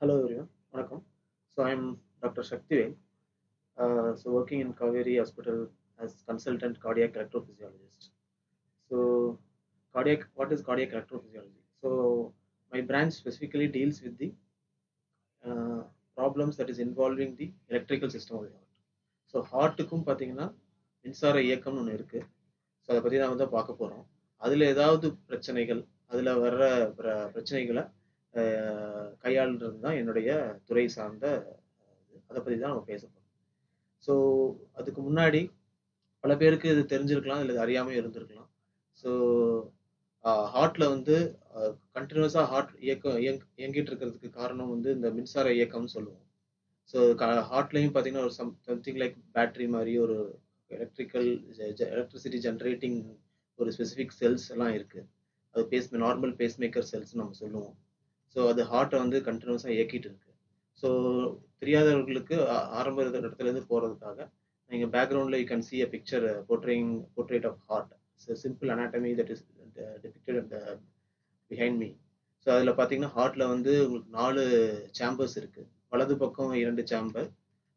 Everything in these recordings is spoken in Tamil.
Hello everyone, வணக்கம். So I'm Dr. Shaktivel. Uh, so working in Kaveri Hospital as consultant cardiac electrophysiologist. So cardiac, what is cardiac electrophysiology? So my branch specifically deals with the uh, problems that is involving the electrical system of the heart. So ஹார்ட்டுக்கும் பார்த்தீங்கன்னா மின்சார இயக்கம்னு ஒன்று இருக்கு ஸோ அதை பற்றி தான் வந்து பார்க்க போகிறோம் அதில் ஏதாவது பிரச்சனைகள் அதில் வர்ற பிர- பிரச்சனைகளை அஹ், கையாளுறது தான் என்னுடைய துறை சார்ந்த இது. அதை பற்றி தான் நம்ம பேச போகிறோம் ஸோ அதுக்கு முன்னாடி பல பேருக்கு இது தெரிஞ்சிருக்கலாம் இல்லை அறியாமல் இருந்திருக்கலாம் ஸோ ஹார்ட்ல வந்து கண்டினியூஸாக ஹார்ட் இயக்கம் இயங்க இயங்கிட்டு இருக்கிறதுக்கு காரணம் வந்து இந்த மின்சார இயக்கம்னு சொல்லுவோம் ஸோ ஹார்ட்லையும் பார்த்தீங்கன்னா ஒரு சம் சம்திங் லைக் பேட்டரி மாதிரி ஒரு எலக்ட்ரிக்கல் எலக்ட்ரிசிட்டி ஜென்ரேட்டிங் ஒரு ஸ்பெசிஃபிக் செல்ஸ் எல்லாம் இருக்கு அது pace normal pacemaker cells நம்ம சொல்லுவோம் ஸோ அது ஹார்ட்டை வந்து கண்டினியூஸாக இயக்கிட்டு இருக்கு ஸோ தெரியாதவர்களுக்கு ஆ- ஆரம்ப இடத்துல இருந்து போறதுக்காக நீங்கள் பேக்ரவுண்டில் you can see a picture portraying portrait of heart simple anatomy that is depicted at the behind me so அதில் பார்த்தீங்கன்னா ஹார்ட்டில் வந்து உங்களுக்கு நாலு சேம்பர்ஸ் இருக்கு வலது பக்கம் இரண்டு சேம்பர்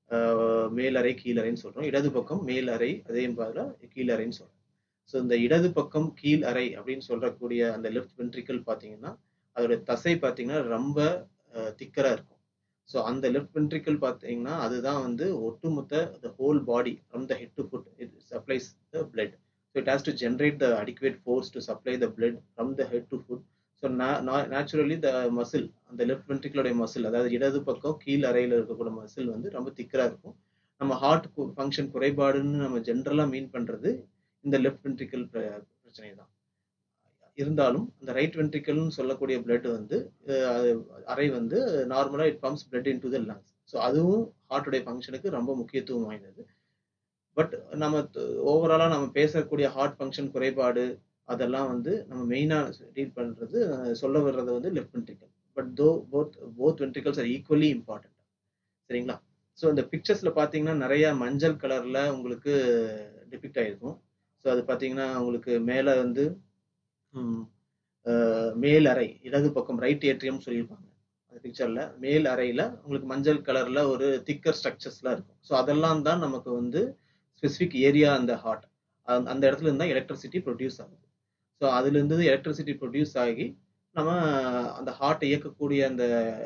மேலறை கீழறைன்னு சொல்றோம் இடது பக்கம் மேல் அறை அதே மாதிரி கீழறைன்னு சொல்றோம் ஸோ இந்த இடது பக்கம் கீழ் அறை அப்படின்னு சொல்லக்கூடிய அந்த லெஃப்ட் வென்ட்ரிக்கல் பார்த்தீங்கன்னா அதோட தசை பார்த்தீங்கன்னா ரொம்ப திக்கரா இருக்கும் ஸோ அந்த லெஃப்ட் வென்ட்ரிக்கல் பார்த்தீங்கன்னா அதுதான் வந்து ஒட்டுமொத்த the whole body from the head to foot it supplies the blood so it has to generate the adequate force to supply the blood from the head to foot so naturally the muscle அந்த லெஃப்ட் வென்ட்ரிக்கலோடைய மசில் அதாவது இடது பக்கம் கீழ் அறையில் இருக்கக்கூடிய மசில் வந்து ரொம்ப திக்கரா இருக்கும் நம்ம ஹார்ட் ஃபங்க்ஷன் குறைபாடுன்னு நம்ம ஜென்ரலா மீன் பண்றது இந்த லெஃப்ட் வென்ட்ரிக்கல் பிரச்சனை தான் இருந்தாலும் அந்த ரைட் வென்ட்ரிக்கல்னு சொல்லக்கூடிய பிளட் வந்து அஹ், அது அறை வந்து நார்மலா it pumps blood into the lungs so அதுவும் ஹார்ட்டுடைய ஃபங்க்ஷனுக்கு ரொம்ப முக்கியத்துவம் வாய்ந்தது பட் நம்ம ஓவராலா நம்ம பேசக்கூடிய ஹார்ட் ஃபங்க்ஷன் குறைபாடு அதெல்லாம் வந்து நம்ம மெயினா டீல் பண்றது அஹ், சொல்ல வர்றது வந்து left ventricle but though both both ventricles are equally important சரிங்களா ஸோ இந்த பிக்சர்ஸ்ல பாத்தீங்கன்னா நிறைய மஞ்சள் கலர்ல உங்களுக்கு டிபிக்ட் ஆயிருக்கும் ஸோ அது பாத்தீங்கன்னா உங்களுக்கு மேல வந்து ம், அஹ், மேல் அறை இடது பக்கம் ரைட் ஏட்ரியம் சொல்லியிருப்பாங்க அந்த பிக்சர்ல மேல் அறையில உங்களுக்கு மஞ்சள் கலர்ல ஒரு திக்கர் ஸ்ட்ரக்சர்ஸ்லாம் இருக்கும் ஸோ அதெல்லாம் தான் நமக்கு வந்து ஸ்பெசிஃபிக் ஏரியா அந்த ஹார்ட் அந்த இடத்துல இருந்தா எலக்ட்ரிசிட்டி ப்ரொடியூஸ் ஆகுது ஸோ அதுல இருந்து எலக்ட்ரிசிட்டி ப்ரொடியூஸ் ஆகி நம்ம அந்த ஹார்ட் இயக்கக்கூடிய அந்த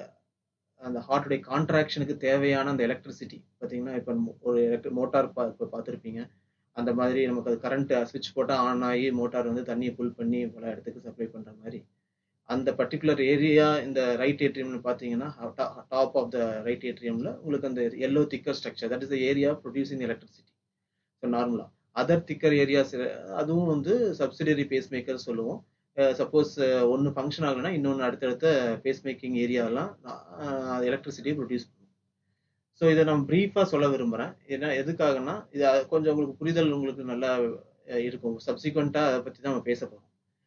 அந்த ஹார்ட்டுடைய கான்ட்ராக்ஷனுக்கு தேவையான அந்த எலக்ட்ரிசிட்டி பார்த்தீங்கன்னா இப்போ ஒரு எலக்ட்ரிக் மோட்டார் பா இப்போ பார்த்துருப்பீங்க அந்த மாதிரி நமக்கு அது கரண்ட் ஸ்விட்ச் போட்டால் ஆன் ஆகி மோட்டார் வந்து தண்ணியை புல் பண்ணி பல இடத்துக்கு சப்ளை பண்ணுற மாதிரி அந்த பர்டிகுலர் ஏரியா இந்த ரைட் ஏட்ரியம்னு பார்த்தீங்கன்னா டாப் ஆஃப் த ரைட் ஏட்ரியம்ல உங்களுக்கு அந்த yellow thicker structure that is the area producing electricity so நார்மலா அதர் திக்கர் ஏரியாஸ் அதுவும் வந்து சப்சிடரி பேஸ் மேக்கர் சொல்லுவோம் சப்போஸ் ஒன்று ஃபங்க்ஷன் ஆகலைன்னா இன்னொன்று அடுத்தடுத்த பேஸ் மேக்கிங் ஏரியாலாம் எலக்ட்ரிசிட்டியை ப்ரொடியூஸ் பண்ணும் ஸோ இதை நான் ப்ரீஃபாக சொல்ல விரும்புகிறேன் ஏன்னா எதுக்காகன்னா இது அஹ், கொஞ்சம் உங்களுக்கு புரிதல் உங்களுக்கு நல்லா அஹ், இருக்கும் சப்சிக்வெண்ட்டாக அதை பற்றி தான் நம்ம பேச போகிறோம்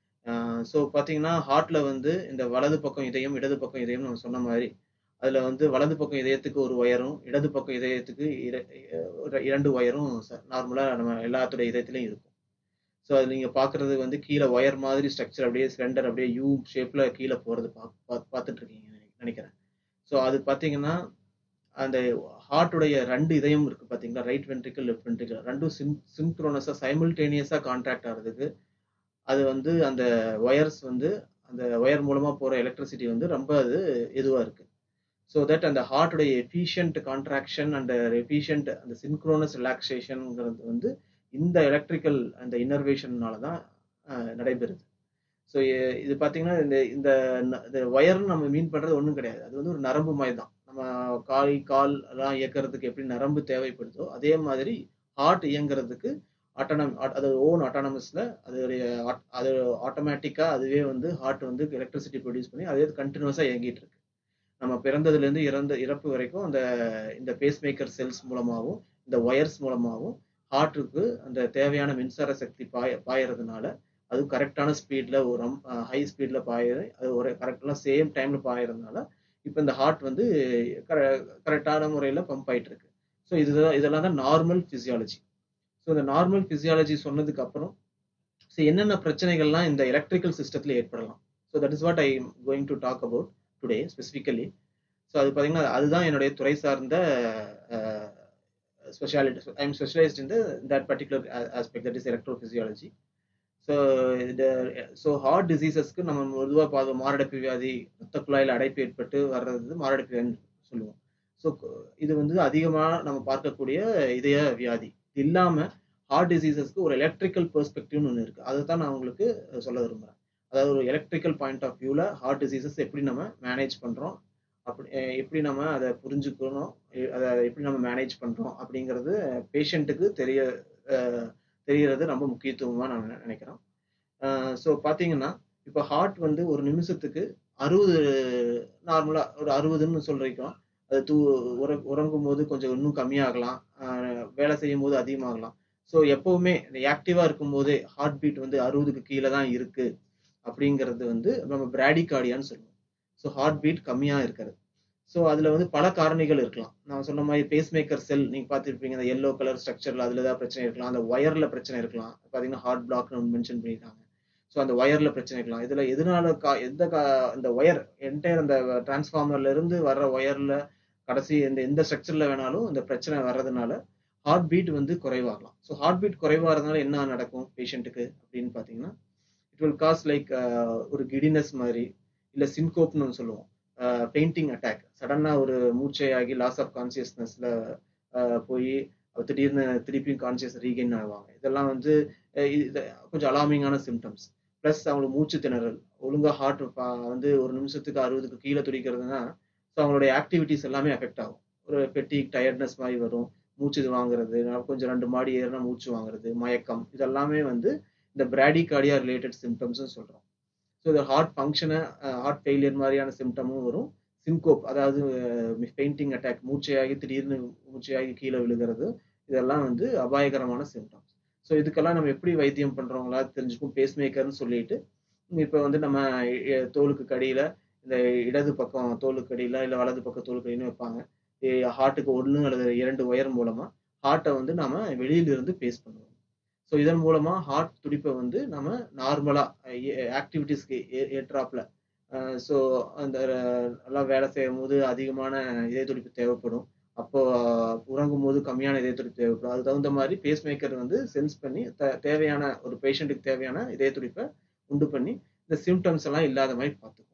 ஸோ பார்த்தீங்கன்னா ஹார்ட்ல வந்து இந்த வலது பக்கம் இதயம் இடது பக்கம் இதயம் நம்ம சொன்ன மாதிரி அதுல வந்து வலது பக்கம் இதயத்துக்கு ஒரு ஒயரும் இடது பக்கம் இதயத்துக்கு இர- ஒரு இரண்டு ஒயரும் நார்மலா நம்ம எல்லாத்துடைய இதயத்திலையும் இருக்கும் ஸோ அது நீங்க பாக்குறது வந்து கீழே ஒயர் மாதிரி ஸ்ட்ரக்சர் அப்படியே சிலிண்டர் அப்படியே யூ ஷேப்ல கீழே போறது பா- பா- பார்த்துட்டு இருக்கீங்க நினை- நினைக்கிறேன் ஸோ அது பாத்தீங்கன்னா அந்த ஹார்ட்டுடைய ரெண்டு இதயம் இருக்கு பாத்தீங்களா ரைட் வென்ட்ரிக்கல் லெஃப்ட் வென்ட்ரிக்கல் ரெண்டும் சிம் சிம்க்ரோனஸா சைமல்டேனியஸா கான்ட்ராக்ட் ஆகிறதுக்கு அது வந்து அந்த ஒயர்ஸ் வந்து அந்த ஒயர் மூலமா போற எலக்ட்ரிசிட்டி வந்து ரொம்ப அது இதுவா இருக்கு ஸோ தட் அந்த ஹார்ட்டுடைய எஃபிஷியன்ட் கான்ட்ராக்ஷன் அண்ட் எஃபிஷியன்ட் அந்த சின்க்ரோனஸ் ரிலாக்ஸேஷன்ங்கிறது வந்து இந்த எலக்ட்ரிக்கல் அந்த இன்னர்வேஷன்னால தான் அஹ், நடைபெறுது ஸோ இது பார்த்தீங்கன்னா இந்த இந்த ந- இந்த ஒயர்னு நம்ம மீன் பண்றது ஒன்றும் கிடையாது அது வந்து ஒரு நரம்பு மாதிரி தான் நம்ம கால் கால் எல்லாம் இயக்கிறதுக்கு எப்படி நரம்பு தேவைப்படுதோ அதே மாதிரி ஹார்ட் இயங்குறதுக்கு ஆட்டோனம் அது ஓன் ஆட்டானமஸ்ல அதோடைய ஆட்- அது ஆட்டோமேட்டிக்கா அதுவே வந்து ஹார்ட் வந்து எலக்ட்ரிசிட்டி ப்ரொடியூஸ் பண்ணி அதே கண்டினியூஸா இயங்கிட்டு இருக்கு நம்ம பிறந்ததுல இருந்து இறந்த இறப்பு வரைக்கும் அந்த இந்த பேஸ் மேக்கர் செல்ஸ் மூலமாகவும் இந்த ஒயர்ஸ் மூலமாகவும் ஹார்ட்டுக்கு அந்த தேவையான மின்சார சக்தி பாய பாயறதுனால அது கரெக்டான ஸ்பீட்ல ஒரு ஹை ஸ்பீட்ல பாய அது ஒரு கரெக்டான சேம் டைம்ல பாயறதுனால இப்போ இந்த ஹார்ட் வந்து கரெக்டான முறையில பம்ப் ஆயிட்டு இருக்கு ஸோ இதுதான் இதெல்லாம் தான் நார்மல் பிசியாலஜி ஸோ இந்த நார்மல் பிசியாலஜி சொன்னதுக்கு அப்புறம் ஸோ என்னென்ன பிரச்சனைகள்லாம் இந்த எலக்ட்ரிக்கல் சிஸ்டத்துல ஏற்படலாம் so that is what I going to talk about today specifically so so அது பார்த்தீங்கன்னா அதுதான் என்னுடைய துறை சார்ந்த speciality I am specialised in that particular aspect that is electrophysiology so இந்த ஸோ ஹார்ட் டிசீசஸ்க்கு நம்ம பொதுவாக பார்த்து மாரடைப்பு வியாதி ரத்த குழாயில் அடைப்பு ஏற்பட்டு வர்றது மாரடைப்பு வியாதின்னு சொல்லுவோம் ஸோ இது வந்து அதிகமாக நம்ம பார்க்கக்கூடிய இதய வியாதி இது இல்லாமல் ஹார்ட் டிசீசஸ்க்கு ஒரு எலக்ட்ரிக்கல் பெர்ஸ்பெக்டிவ்னு ஒன்று இருக்குது அதை தான் நான் உங்களுக்கு சொல்ல விரும்புகிறேன் அதாவது ஒரு எலக்ட்ரிக்கல் பாயிண்ட் ஆஃப் வியூவில் ஹார்ட் டிசீசஸ் எப்படி நம்ம மேனேஜ் பண்ணுறோம் அப்படி எப்படி நம்ம அதை புரிஞ்சுக்கணும் அதை எப்படி நம்ம மேனேஜ் பண்ணுறோம் அப்படிங்கிறது பேஷண்ட்டுக்கு தெரிய தெரியறது ரொம்ப முக்கியத்துவமாக நான் நினைக்கிறேன் ஸோ பார்த்தீங்கன்னா இப்போ ஹார்ட் வந்து ஒரு நிமிஷத்துக்கு அறுபது நார்மலாக ஒரு அறுபதுன்னு சொல்லிருக்கோம் அது தூ உற உறங்கும் போது கொஞ்சம் இன்னும் கம்மியாகலாம் வேலை செய்யும் போது அதிகமாகலாம் ஸோ எப்பவுமே ஆக்டிவாக இருக்கும் போதே ஹார்ட் பீட் வந்து அறுபதுக்கு கீழே தான் இருக்கு அப்படிங்கிறது வந்து நம்ம பிராடிகார்டியான்னு சொல்லுவோம் ஸோ ஹார்ட் பீட் கம்மியாக இருக்கிறது ஸோ அதில் வந்து பல காரணிகள் இருக்கலாம் நான் சொன்ன மாதிரி பேஸ் மேக்கர் செல் நீங்கள் பார்த்துருப்பீங்க அந்த எல்லோ கலர் ஸ்ட்ரக்சரில் அதில் ஏதாவது பிரச்சனை இருக்கலாம் அந்த ஒயரில் பிரச்சனை இருக்கலாம் பார்த்தீங்கன்னா ஹார்ட் பிளாக்னு ஒன்று மென்ஷன் பண்ணியிருக்காங்க ஸோ அந்த ஒயரில் பிரச்சனை இருக்கலாம் இதில் எதனால கா எந்த கா இந்த ஒயர் என்டையர் அந்த டிரான்ஸ்ஃபார்மர்ல இருந்து வர்ற ஒயரில் கடைசி இந்த எந்த ஸ்ட்ரக்சரில் வேணாலும் இந்த பிரச்சனை வர்றதுனால ஹார்ட் பீட் வந்து குறைவாகலாம் ஸோ ஹார்ட் பீட் குறைவாகிறதுனால என்ன நடக்கும் பேஷண்ட்டுக்கு அப்படின்னு பார்த்தீங்கன்னா இட் வில் காஸ் லைக் ஒரு கிடினஸ் மாதிரி இல்லை சின்கோப்னு சொல்லுவோம் பெயிண்டிங் அட்டாக் சடனாக ஒரு மூச்சையாகி லாஸ் ஆஃப் கான்சியஸ்னஸில் போய் திடீர்னு திருப்பியும் கான்சியஸ் ரீகெயின் ஆவாங்க இதெல்லாம் வந்து இது கொஞ்சம் அலாமிங்கான சிம்டம்ஸ் ப்ளஸ் அவங்களுக்கு மூச்சு திணறல் ஒழுங்காக ஹார்ட் வந்து ஒரு நிமிஷத்துக்கு அறுபதுக்கு கீழே துடிக்கிறதுனா ஸோ அவங்களுடைய ஆக்டிவிட்டிஸ் எல்லாமே எஃபெக்ட் ஆகும் ஒரு பெட்டி டயர்ட்னஸ் மாதிரி வரும் மூச்சு இது வாங்குறது கொஞ்சம் ரெண்டு மாடி ஏறினா மூச்சு வாங்குறது மயக்கம் இதெல்லாமே வந்து இந்த பிராடி கார்டியா ரிலேட்டட் சிம்டம்ஸ்னு சொல்கிறோம் ஸோ இந்த ஹார்ட் ஃபங்க்ஷனை ஹார்ட் ஃபெயிலியர் மாதிரியான சிம்டமும் வரும் சின்கோப் அதாவது பெயிண்டிங் அட்டாக் மூச்சையாகி திடீர்னு மூச்சையாகி கீழே விழுகிறது இதெல்லாம் வந்து அபாயகரமான சிம்டம்ஸ் ஸோ இதுக்கெல்லாம் நம்ம எப்படி வைத்தியம் பண்ணுறவங்களா தெரிஞ்சுக்கும் பேஸ் மேக்கர்னு சொல்லிட்டு இப்போ வந்து நம்ம தோலுக்கு கடியில் இந்த இடது பக்கம் தோலுக்கு அடியில் இல்லை வலது பக்கம் தோலுக்கு அடின்னு வைப்பாங்க ஹார்ட்டுக்கு ஒன்று அல்லது இரண்டு ஒயர் மூலமாக ஹார்ட்டை வந்து நம்ம வெளியிலிருந்து பேஸ் பண்ணுவோம் ஸோ இதன் மூலமாக ஹார்ட் துடிப்பை வந்து நம்ம நார்மலாக ஆக்டிவிட்டீஸ்க்கு ஏற்றாப்புல ஸோ அந்த எல்லாம் வேலை செய்யும் போது அதிகமான இதய துடிப்பு தேவைப்படும் அப்போ உறங்கும் போது கம்மியான இதய துடிப்பு தேவைப்படும் அது தகுந்த மாதிரி பேஸ் மேக்கர் வந்து சென்ஸ் பண்ணி தேவையான ஒரு பேஷண்ட்டுக்கு தேவையான இதய துடிப்பை உண்டு பண்ணி இந்த சிம்டம்ஸ் எல்லாம் இல்லாத மாதிரி பார்த்துக்கும்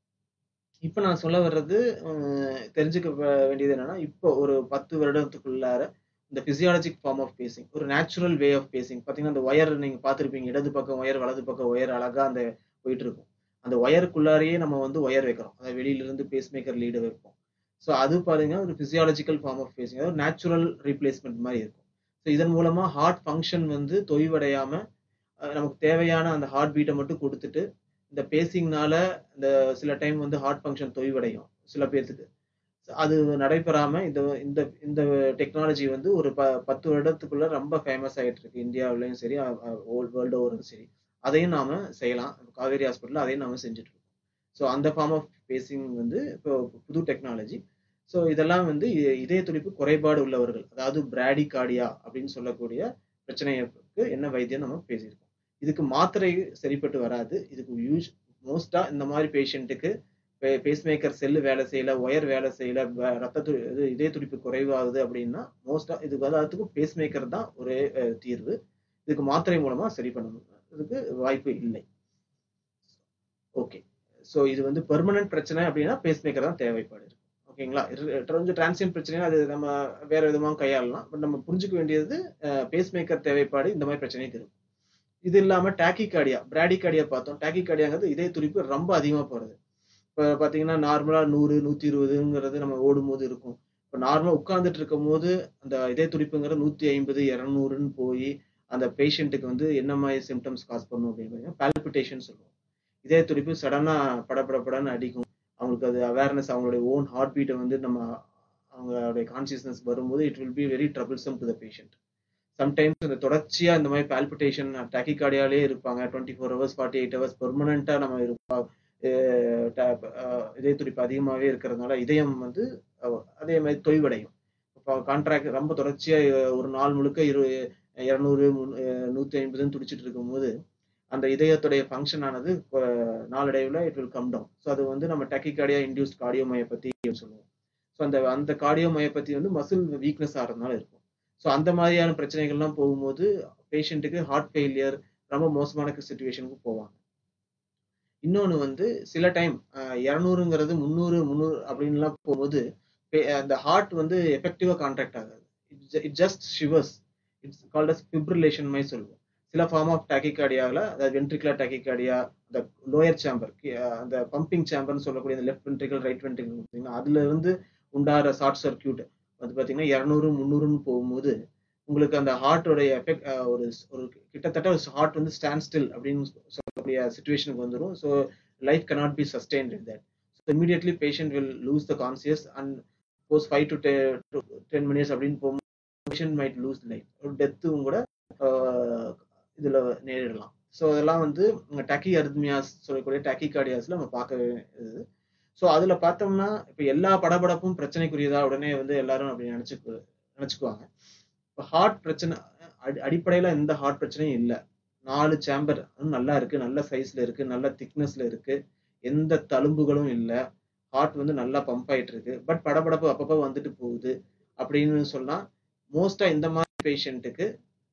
இப்போ நான் சொல்ல வர்றது தெரிஞ்சுக்க வேண்டியது என்னன்னா இப்போ ஒரு பத்து வருடத்துக்குள்ளார இந்த பிசியாலஜிக் ஃபார்ம் ஆஃப் பேசிங் ஒரு நேச்சுரல் வே ஆஃப் பேசிங் பார்த்தீங்கன்னா அந்த ஒயர் நீங்க பார்த்துருப்பீங்க இடது பக்கம் ஒயர் வலது பக்கம் ஒயர் அழகா அந்த போயிட்டு இருக்கும் அந்த ஒயருக்குள்ளாரையே நம்ம வந்து ஒயர் வைக்கிறோம் அதை வெளியிலிருந்து பேஸ் மேக்கர் லீடு வைப்போம் ஸோ அது பாருங்க ஒரு பிசியாலஜிக்கல் ஃபார்ம் ஆஃப் பேசிங் அதாவது நேச்சுரல் ரீப்ளேஸ்மெண்ட் மாதிரி இருக்கும் ஸோ இதன் மூலமா ஹார்ட் ஃபங்க்ஷன் வந்து தொய்வடையாம நமக்கு தேவையான அந்த ஹார்ட் பீட்டை மட்டும் கொடுத்துட்டு இந்த பேசிங்னால இந்த சில டைம் வந்து ஹார்ட் ஃபங்க்ஷன் தொய்வடையும் சில பேர்த்துக்கு அது நடைபெறாம இந்த இந்த இந்த டெக்னாலஜி வந்து ஒரு ப பத்து வருடத்துக்குள்ள ரொம்ப ஃபேமஸ் ஆகிட்டு இருக்கு இந்தியாவிலையும் சரி வேர்ல்டு ஓவரும் சரி அதையும் நாம செய்யலாம் காவேரி ஹாஸ்பிட்டல் அதையும் நாம செஞ்சுட்டு இருக்கோம் ஸோ அந்த ஃபார்ம் ஆஃப் பேசிங் வந்து இப்போ புது டெக்னாலஜி ஸோ இதெல்லாம் வந்து இதய துடிப்பு குறைபாடு உள்ளவர்கள் அதாவது பிராடி கார்டியா அப்படின்னு சொல்லக்கூடிய பிரச்சனைக்கு என்ன வைத்தியம் நம்ம பேசியிருக்கோம் இதுக்கு மாத்திரை சரிப்பட்டு வராது இதுக்கு யூஸ் மோஸ்டா இந்த மாதிரி பேஷண்ட்டுக்கு பேஸ் மேக்கர் செல்லு வேலை செய்யல ஒயர் வேலை செய்யல ரத்த து இது இதய துடிப்பு குறைவாகுது அப்படின்னா மோஸ்டா இதுக்கு எல்லாத்துக்கும் பேஸ் மேக்கர் தான் ஒரே தீர்வு இதுக்கு மாத்திரை மூலமா சரி பண்ணணும் இதுக்கு வாய்ப்பு இல்லை ஓகே ஸோ இது வந்து பெர்மனன்ட் பிரச்சனை அப்படின்னா பேஸ் மேக்கர் தான் தேவைப்பாடு இருக்கு ஓகேங்களா கொஞ்சம் டிரான்சியன் பிரச்சனைனா அது நம்ம வேற விதமாக கையாளலாம் பட் நம்ம புரிஞ்சுக்க வேண்டியது பேஸ் மேக்கர் தேவைப்பாடு இந்த மாதிரி பிரச்சனைக்கு இருக்கும் இது இல்லாம டாக்கி கார்டியா பிராடி கார்டியா பார்த்தோம் டாக்கி கார்டியாங்கிறது இதய துடிப்பு ரொம்ப அதிகமா போறது இப்போ பார்த்தீங்கன்னா நார்மலாக நூறு நூற்றி இருபதுங்கிறது நம்ம ஓடும் போது இருக்கும் இப்போ நார்மலாக உட்காந்துட்டு இருக்கும் போது அந்த இதய துடிப்புங்கிறது நூற்றி ஐம்பது இரநூறுன்னு போய் அந்த பேஷண்ட்டுக்கு வந்து என்ன மாதிரி சிம்டம்ஸ் காஸ் பண்ணும் அப்படின்னு பால்பிட்டேஷன் சொல்லுவோம் இதய துடிப்பு சடனாக படப்படப்படன்னு அடிக்கும் அவங்களுக்கு அது அவேர்னஸ் அவங்களுடைய ஓன் ஹார்ட் பீட்டை வந்து நம்ம அவங்களுடைய கான்சியஸ்னஸ் வரும்போது it will be very troublesome to the patient sometimes இந்த தொடர்ச்சியாக இந்த மாதிரி பால்பிட்டேஷன் டாக்கிகார்டியாலே இருப்பாங்க twenty four hours forty eight hours பெர்மனண்ட்டாக நம்ம இருப்போம் இதய துடிப்பு அதிகமாகவே இருக்கிறதுனால இதயம் வந்து அதே மாதிரி தொய்வடையும் இப்போ கான்ட்ராக்ட் ரொம்ப தொடர்ச்சியாக ஒரு நாள் முழுக்க இரு இரநூறு நூற்றி ஐம்பதுன்னு துடிச்சிட்டு இருக்கும்போது அந்த இதயத்துடைய ஃபங்க்ஷன் ஆனது நாளடைவில் it will come down so அது வந்து நம்ம டெக்கிகார்டியா இன்டியூஸ்ட் கார்டியோமையை பற்றி சொல்லுவோம் ஸோ அந்த அந்த கார்டியோமயோபதி வந்து மசில் வீக்னஸ் ஆகிறதுனால இருக்கும் ஸோ அந்த மாதிரியான பிரச்சனைகள்லாம் போகும்போது பேஷண்ட்டுக்கு ஹார்ட் ஃபெயிலியர் ரொம்ப மோசமான சுச்சுவேஷனுக்கு போவாங்க இன்னொன்று வந்து சில டைம் இரநூறுங்கிறது முந்நூறு முந்நூறு அப்படின்லாம் போகும்போது அந்த ஹார்ட் வந்து எஃபெக்டிவாக கான்ட்ராக்ட் ஆகாது it just shivers it's called as fibrillation மாதிரி சொல்லுவோம் சில ஃபார்ம் ஆஃப் டாக்கிகார்டியாவில் அதாவது வென்ட்ரிகுலர் டாக்கிகார்டியா அந்த லோயர் சேம்பர் அந்த பம்பிங் சேம்பர்னு சொல்லக்கூடிய அந்த லெஃப்ட் வென்ட்ரிக்கல் ரைட் வென்ட்ரிக்கல் பார்த்தீங்கன்னா அதுல இருந்து உண்டாகிற ஷார்ட் சர்க்கியூட் வந்து பார்த்தீங்கன்னா இரநூறு முந்நூறுன்னு போகும்போது உங்களுக்கு அந்த ஹார்ட்டோடைய எஃபெக்ட் ஒரு ஒரு கிட்டத்தட்ட ஒரு ஹார்ட் வந்து ஸ்டாண்ட் ஸ்டில் அப்படின்னு சொல்லக்கூடிய சுச்சுவேஷனுக்கு வந்துடும் so life cannot be sustained in that so immediately patient will lose the conscious and pause five to ten minutes அப்படின்னு போகும்போது பேஷண்ட் மைட் லூஸ் லைஃப் ஒரு டெத்தும் கூட இதில் நேரிடலாம் ஸோ அதெல்லாம் வந்து டக்கி அர்த்மியாஸ் சொல்லக்கூடிய டக்கி கார்டியாஸில் நம்ம பார்க்க இது ஸோ அதில் பார்த்தோம்னா இப்போ எல்லா படபடப்பும் பிரச்சனைக்குரியதா உடனே வந்து எல்லாரும் அப்படி நினச்சிக்கு நினச்சிக்குவாங்க இப்போ ஹார்ட் பிரச்சனை அடி அடிப்படையில் எந்த ஹார்ட் பிரச்சனையும் இல்லை நாலு சேம்பர் நல்லா இருக்கு நல்ல சைஸ்ல இருக்கு நல்ல திக்னஸ்ல இருக்கு எந்த தழும்புகளும் இல்லை ஹார்ட் வந்து நல்லா பம்ப் ஆயிட்டு இருக்கு பட் படபடப்பு அப்பப்போ வந்துட்டு போகுது அப்படின்னு சொன்னா மோஸ்டா இந்த மாதிரி பேஷண்ட்டுக்கு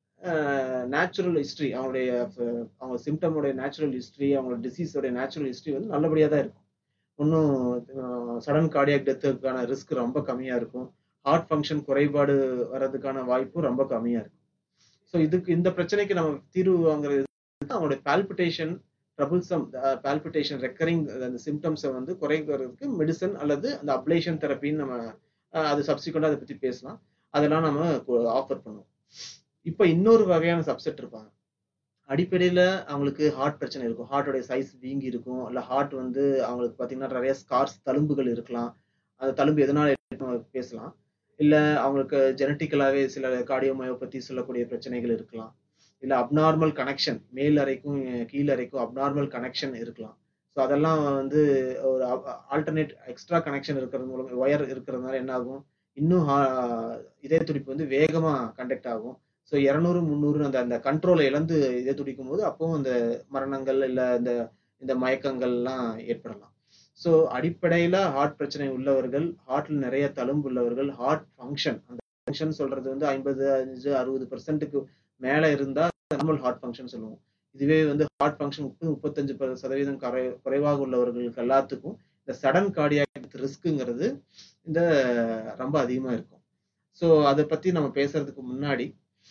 நேச்சுரல் ஹிஸ்ட்ரி அவங்களுடைய அவங்க சிம்டமோடைய நேச்சுரல் ஹிஸ்ட்ரி அவங்களோட டிசீஸோடைய நேச்சுரல் ஹிஸ்ட்ரி வந்து நல்லபடியாக தான் இருக்கும் ஒன்றும் சடன் கார்டியாக் டெத்துக்கான ரிஸ்க் ரொம்ப கம்மியாக இருக்கும் ஹார்ட் ஃபங்க்ஷன் குறைபாடு வர்றதுக்கான வாய்ப்பும் ரொம்ப கம்மியாக இருக்கும் ஸோ இதுக்கு இந்த பிரச்சனைக்கு நம்ம தீர்வு வாங்குறது அவங்களுடைய பால்பிட்டேஷன் ட்ரபுள்சம் பால்பிட்டேஷன் ரெக்கரிங் அந்த சிம்டம்ஸை வந்து குறைக்கிறதுக்கு மெடிசன் அல்லது அந்த அப்ளேஷன் தெரப்பின்னு நம்ம அது சப்சிக்வெண்டாக அதை பற்றி பேசலாம் அதெல்லாம் நம்ம ஆஃபர் பண்ணுவோம் இப்போ இன்னொரு வகையான சப்செட் இருப்பாங்க அடிப்படையில் அவங்களுக்கு ஹார்ட் பிரச்சனை இருக்கும் ஹார்ட்டோடைய சைஸ் வீங்கி இருக்கும் இல்லை ஹார்ட் வந்து அவங்களுக்கு பார்த்தீங்கன்னா நிறைய ஸ்கார்ஸ் தழும்புகள் இருக்கலாம் அந்த தழும்பு எதனால பேசலாம் இல்லை அவங்களுக்கு ஜெனட்டிக்கலாகவே சில கார்டியோமயோபதி சொல்லக்கூடிய பிரச்சனைகள் இருக்கலாம் இல்லை அப்நார்மல் கனெக்ஷன் மேல் அறைக்கும் கீழ் அறைக்கும் அப்நார்மல் கனெக்ஷன் இருக்கலாம் ஸோ அதெல்லாம் வந்து ஒரு ஆல்டர்னேட் எக்ஸ்ட்ரா கனெக்ஷன் இருக்கிறது மூலம் ஒயர் இருக்கிறதுனால என்ன ஆகும் இன்னும் இதய துடிப்பு வந்து வேகமாக கண்டக்ட் ஆகும் ஸோ இரநூறு முந்நூறு அந்த அந்த கண்ட்ரோலை இழந்து இதய துடிக்கும் போது அப்பவும் அந்த மரணங்கள் இல்லை இந்த இந்த மயக்கங்கள்லாம் ஏற்படலாம் ஸோ அடிப்படையில் ஹார்ட் பிரச்சனை உள்ளவர்கள் ஹார்ட்ல நிறைய தழும்பு உள்ளவர்கள் ஹார்ட் ஃபங்க்ஷன் அந்த ஃபங்க்ஷன் சொல்றது வந்து ஐம்பது அஞ்சு அறுபது பர்சன்ட்டுக்கு மேலே இருந்தால் நார்மல் ஹார்ட் ஃபங்க்ஷன் சொல்லுவோம் இதுவே வந்து ஹார்ட் ஃபங்க்ஷன் முப்பது முப்பத்தஞ்சு சதவீதம் குறை குறைவாக உள்ளவர்களுக்கு எல்லாத்துக்கும் இந்த சடன் கார்டியாக் ரிஸ்க்குங்கிறது இந்த ரொம்ப அதிகமாக இருக்கும் ஸோ அதை பற்றி நம்ம பேசுறதுக்கு முன்னாடி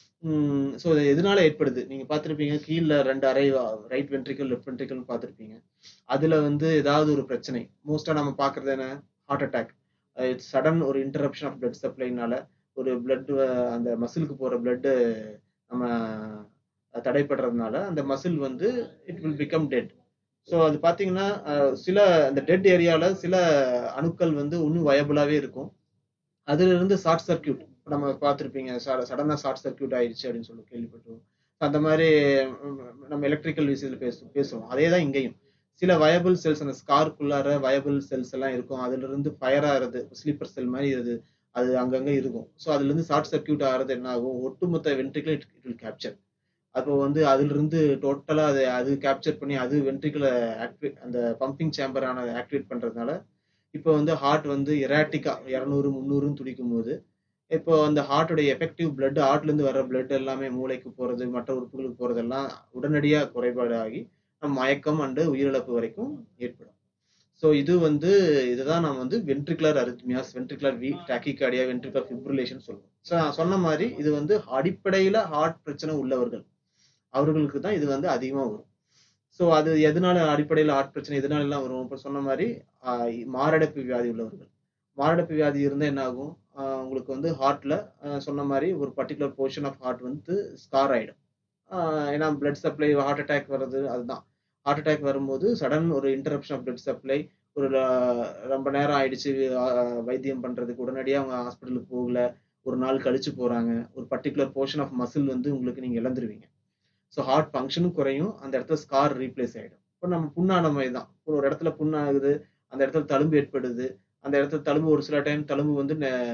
ஸோ எதனால ஏற்படுது நீங்க பார்த்துருப்பீங்க கீழே ரெண்டு அறை ரைட் வென்ட்ரிக்கல் லெஃப்ட் வென்ட்ரிக்கல் பார்த்துருப்பீங்க அதுல வந்து ஏதாவது ஒரு பிரச்சனை மோஸ்டா நம்ம பார்க்கறது என்ன ஹார்ட் அட்டாக் சடன் ஒரு இன்டரப்ஷன் ஆஃப் பிளட் சப்ளைனால ஒரு பிளட் அந்த மசிலுக்கு போற பிளட்டு நம்ம தடைப்படுறதுனால அந்த மசில் வந்து it will become dead so அது பார்த்தீங்கன்னா சில அந்த டெட் ஏரியாவில் சில அணுக்கள் வந்து இன்னும் வயபுளாகவே இருக்கும் அதுல இருந்து ஷார்ட் சர்க்கியூட் நம்ம பார்த்துருப்பீங்க சடனாக ஷார்ட் சர்க்கியூட் ஆயிடுச்சு அப்படின்னு சொல்லி கேள்விப்பட்டோம் அந்த மாதிரி நம்ம எலக்ட்ரிக்கல் விஷயத்தில் பேசுவோம் பேசுவோம் அதே தான் இங்கேயும் சில வயபிள் செல்ஸ் அந்த ஸ்கார்க்குள்ளார வயபிள் செல்ஸ் எல்லாம் இருக்கும் அதுல இருந்து ஃபயர் ஆகிறது ஸ்லீப்பர் செல் மாதிரி அது அது அங்கங்கே இருக்கும் ஸோ அதுல இருந்து ஷார்ட் சர்க்கியூட் ஆகிறது என்ன ஆகும் ஒட்டுமொத்த ventricle it it will capture அப்போ வந்து அதுல இருந்து டோட்டலா அது அது கேப்சர் பண்ணி அது வென்ட்ரிக்கலை ஆக்டிவேட் அந்த பம்பிங் சேம்பரான ஆக்டிவேட் பண்றதுனால இப்போ வந்து ஹார்ட் வந்து எராட்டிக்கா இரநூறு முந்நூறுன்னு துடிக்கும் போது இப்போ அந்த ஹார்ட்டோட எஃபெக்டிவ் பிளட் ஹார்ட்ல இருந்து வர்ற பிளட் எல்லாமே மூளைக்கு போறது மற்ற உறுப்புகளுக்கு போறதெல்லாம் உடனடியா குறைபாடு ஆகி மயக்கம் அண்டு உயிரிழப்பு வரைக்கும் ஏற்படும் ஸோ இது வந்து இதுதான் நம்ம வந்து ventricular arrhythmias ventricular V tachycardia ventricular fibrillation சொல்லுவோம் ஸோ நான் சொன்ன மாதிரி இது வந்து அடிப்படையில ஹார்ட் பிரச்சனை உள்ளவர்கள் அவர்களுக்கு தான் இது வந்து அதிகமாக வரும் ஸோ அது எதனால அடிப்படையில் ஹார்ட் பிரச்சனை எதனால எல்லாம் வரும் இப்போ சொன்ன மாதிரி மாரடைப்பு வியாதி உள்ளவர்கள் மாரடைப்பு வியாதி இருந்தால் என்ன ஆகும் உங்களுக்கு வந்து ஹார்ட்ல சொன்ன மாதிரி ஒரு பர்டிகுலர் போர்ஷன் ஆஃப் ஹார்ட் வந்து ஸ்கார் ஆயிடும் ஏன்னா பிளட் சப்ளை ஹார்ட் அட்டாக் வர்றது அதுதான் ஹார்ட் அட்டாக் வரும்போது சடன் ஒரு இன்டரப்ஷன் ஆஃப் பிளட் சப்ளை ஒரு ரொம்ப நேரம் ஆயிடுச்சு வைத்தியம் பண்றதுக்கு உடனடியாக அவங்க ஹாஸ்பிட்டலுக்கு போகல ஒரு நாள் கழிச்சு போறாங்க ஒரு பர்டிகுலர் போர்ஷன் ஆஃப் மசில் வந்து உங்களுக்கு நீங்க இழந்துருவீங்க ஸோ ஹார்ட் ஃபங்க்ஷனும் குறையும் அந்த இடத்துல ஸ்கார் ரீப்ளேஸ் ஆகிடும் இப்போ நம்ம புண்ணான மாதிரி தான் ஒரு இடத்துல புண்ணாகுது அந்த இடத்துல தழும்பு ஏற்படுது அந்த இடத்துல தழும்பு ஒரு சில டைம் தழும்பு வந்து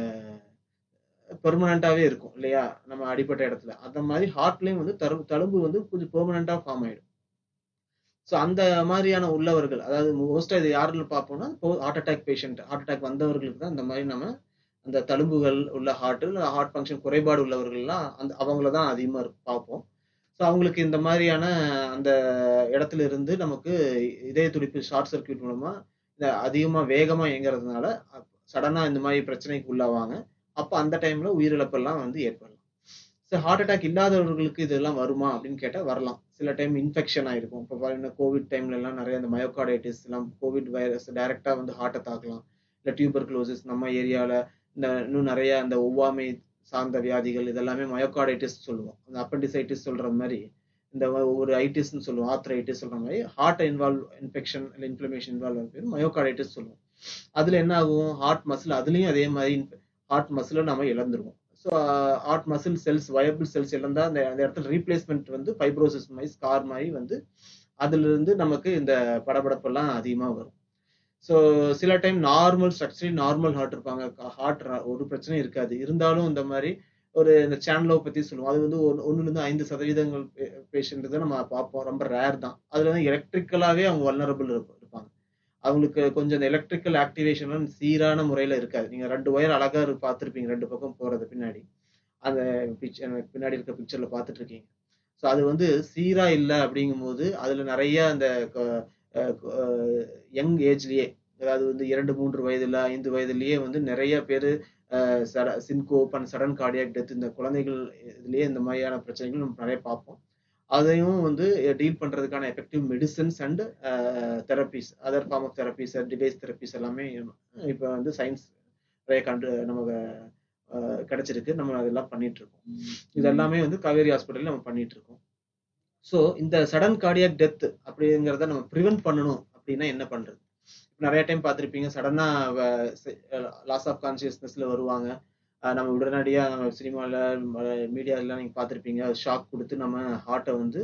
பெர்மனண்டாவே இருக்கும் இல்லையா நம்ம அடிப்பட்ட இடத்துல அந்த மாதிரி ஹார்ட்லயும் வந்து தரு தழும்பு வந்து கொஞ்சம் பெர்மனண்டா ஃபார்ம் ஆயிடும் ஸோ அந்த மாதிரியான உள்ளவர்கள் அதாவது மோஸ்ட்டாக இது யாரில் பார்ப்போம்னா heart attack patient heart attack வந்தவர்களுக்கு தான் இந்த மாதிரி நம்ம அந்த தழும்புகள் உள்ள ஹார்ட் இல்லை ஹார்ட் ஃபங்க்ஷன் குறைபாடு உள்ளவர்கள்லாம் அந்த அவங்கள தான் அதிகமாக பார்ப்போம் ஸோ அவங்களுக்கு இந்த மாதிரியான அந்த இடத்துல இருந்து நமக்கு இதய துடிப்பு ஷார்ட் சர்க்கியூட் மூலமா இந்த அதிகமாக வேகமாக இயங்குறதுனால சடனாக இந்த மாதிரி பிரச்சனைக்கு உள்ளாவாங்க அப்போ அந்த டைம்ல உயிரிழப்பெல்லாம் வந்து ஏற்படலாம் ஸோ ஹார்ட் அட்டாக் இல்லாதவர்களுக்கு இதெல்லாம் வருமா அப்படின்னு கேட்டால் வரலாம் சில டைம் இன்ஃபெக்ஷன் ஆயிருக்கும் இப்போ பாருங்க கோவிட் டைம்ல எல்லாம் நிறைய இந்த மயோகார்டைட்டிஸ் எல்லாம் கோவிட் வைரஸ் டைரக்டா வந்து ஹார்ட்டை தாக்கலாம் இல்லை டியூபர் க்ளோசிஸ் நம்ம ஏரியாவில் இந்த இன்னும் நிறைய அந்த ஒவ்வாமை சார்ந்த வியாதிகள் இதெல்லாமே மயோகார்டைட்டிஸ் சொல்லுவோம் அந்த அப்பண்டிசைட்டிஸ் சொல்ற மாதிரி இந்த ஒரு ஐட்டிஸ்னு சொல்லுவோம் ஆத்ரைட்டிஸ் சொல்ற மாதிரி ஹார்ட் இன்வால்வ் இன்ஃபெக்ஷன் இல்லை இன்ஃப்ளமேஷன் இன்வால்வ் ஆகும் மயோகார்டைட்டிஸ் சொல்லுவோம் அதுல என்ன ஆகும் ஹார்ட் மசில் அதுலயும் அதே மாதிரி ஹார்ட் மசிலை நம்ம இழந்துருவோம் so heart muscle cells viable cells இழந்தா அந்த அந்த இடத்துல ரீப்ளேஸ்மெண்ட் வந்து ஃபைப்ரோசிஸ் மாதிரி ஸ்கார் மாதிரி வந்து அதுல இருந்து நமக்கு இந்த படபடப்பெல்லாம் அதிகமா வரும் ஸோ சில time normal structurally normal heart இருப்பாங்க ஹார்ட் ஒரு பிரச்சனையும் இருக்காது இருந்தாலும் இந்த மாதிரி ஒரு இந்த சேனலோ பத்தி சொல்லுவோம் அது வந்து ஒன்னுல இருந்து ஐந்து சதவீதங்கள் பேஷண்ட் தான் நம்ம பார்ப்போம் ரொம்ப ரேர் தான் அதுல வந்து எலக்ட்ரிக்கலாவே அவங்க வல்னரபிள் இருப்பாங்க அவங்களுக்கு கொஞ்சம் இந்த எலக்ட்ரிக்கல் ஆக்டிவேஷன் சீரான முறையில இருக்காது நீங்க ரெண்டு ஒயர் அழகா பார்த்துருப்பீங்க ரெண்டு பக்கம் போறது பின்னாடி அந்த பிக்சர் பின்னாடி இருக்க பிக்சர்ல பார்த்துட்டு இருக்கீங்க ஸோ அது வந்து சீரா இல்லை அப்படிங்கும் போது அதுல நிறைய அந்த யங் ஏஜ்லயே அதாவது வந்து இரண்டு மூன்று வயதுல ஐந்து வயதுலயே வந்து நிறைய பேர் syncope and sudden cardiac death இந்த குழந்தைகள் இதுலயே இந்த மாதிரியான பிரச்சனைகள் நம்ம நிறைய பார்ப்போம் அதையும் வந்து டீல் பண்றதுக்கான effective medicines and therapies other form of therapies device therapies எல்லாமே இப்போ வந்து சயின்ஸ் நிறைய கண்டு நமக்கு கிடைச்சிருக்கு நம்ம அதெல்லாம் பண்ணிட்டு இருக்கோம் இது எல்லாமே வந்து காவேரி ஹாஸ்பிட்டல் நம்ம பண்ணிட்டு இருக்கோம் ஸோ இந்த சடன் கார்டியாக் டெத் அப்படிங்கிறத நம்ம ப்ரிவென்ட் பண்ணணும் அப்படின்னா என்ன பண்றது நிறைய டைம் பார்த்துருப்பீங்க சடனா லாஸ் ஆஃப் கான்சியஸ்னஸ்ல வருவாங்க நம்ம உடனடியாக நம்ம சினிமாவில் மீடியாலாம் நீங்கள் பார்த்துருப்பீங்க ஷாக் கொடுத்து நம்ம ஹார்ட்டை வந்து